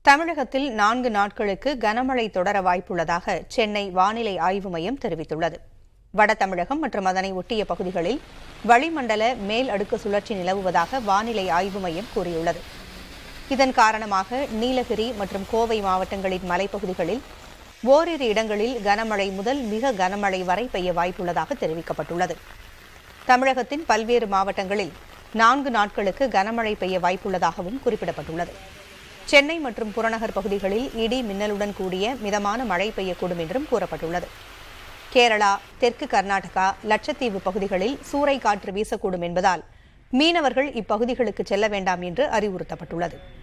தமிழகத்தில் நான்கு நாட்களுக்கு கனமழை தொடர வாய்ப்புள்ளதாக சென்னை வானிலை ஆய்வு மையம் தெரிவித்துள்ளது வட தமிழகம் மற்றும் அதனை ஒட்டிய பகுதிகளில் வளிமண்டல மேல் அடுக்கு சுழற்சி நிலவுவதாக வானிலை ஆய்வு மையம் கூறியுள்ளது இதன் காரணமாக நீலகிரி மற்றும் கோவை மாவட்டங்களின் மலைப்பகுதிகளில் ஓரிரு இடங்களில் கனமழை முதல் மிக கனமழை வரை பெய்ய வாய்ப்புள்ளதாக தெரிவிக்கப்பட்டுள்ளது தமிழகத்தின் பல்வேறு மாவட்டங்களில் நான்கு நாட்களுக்கு கனமழை பெய்ய வாய்ப்புள்ளதாகவும் குறிப்பிடப்பட்டுள்ளது சென்னை மற்றும் புறநகர் பகுதிகளில் இடி மின்னலுடன் கூடிய மிதமான மழை பெய்யக்கூடும் என்றும் கூறப்பட்டுள்ளது கேரளா தெற்கு கர்நாடகா லட்சத்தீவு பகுதிகளில் சூறை காற்று வீசக்கூடும் என்பதால் மீனவர்கள் இப்பகுதிகளுக்கு செல்ல வேண்டாம் என்று அறிவுறுத்தப்பட்டுள்ளது